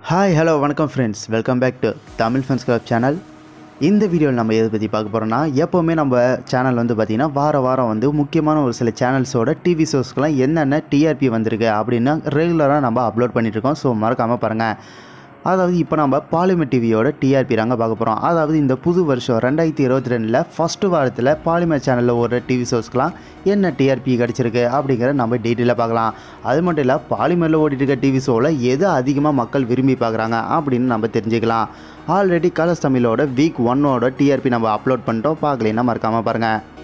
hi hello வணக்கம் friends welcome back to Tamil funs club channel இந்த வீடியோவில் நம்ம எதை பற்றி பார்க்க போகிறோம்னா எப்போவுமே நம்ம சேனல் வந்து பார்த்திங்கன்னா வார வாரம் வந்து முக்கியமான ஒரு சில சேனல்ஸோட டிவி ஷோஸ்க்கெலாம் என்னென்ன டிஆர்பி வந்திருக்கு அப்படின்னு ரெகுலராக நம்ம அப்லோட் பண்ணிகிட்ருக்கோம் ஸோ மறக்காமல் பாருங்கள் அதாவது இப்போ நம்ம பாலிமர் டிவியோட டிஆர்பி தாங்க பார்க்க போகிறோம் அதாவது இந்த புது வருஷம் ரெண்டாயிரத்தி இருபத்தி ரெண்டில் ஃபஸ்ட்டு வாரத்தில் பாலிமர் சேனலில் ஒரு டிவி ஷோஸ்க்கெலாம் என்ன டிஆர்பி கிடச்சிருக்கு அப்படிங்கிற நம்ம டீட்டெயிலாக பார்க்கலாம் அது மட்டும் இல்லை பாலிமரில் ஓடிட்டு இருக்க டிவி ஷோவில் எது அதிகமாக மக்கள் விரும்பி பார்க்குறாங்க அப்படின்னு நம்ம தெரிஞ்சுக்கலாம் ஆல்ரெடி கலர்ஸ் தமிழோட வீக் ஒன்னோட டிஆர்பி நம்ம அப்லோட் பண்ணிட்டோம் பார்க்கலைன்னா மறக்காமல் பாருங்கள்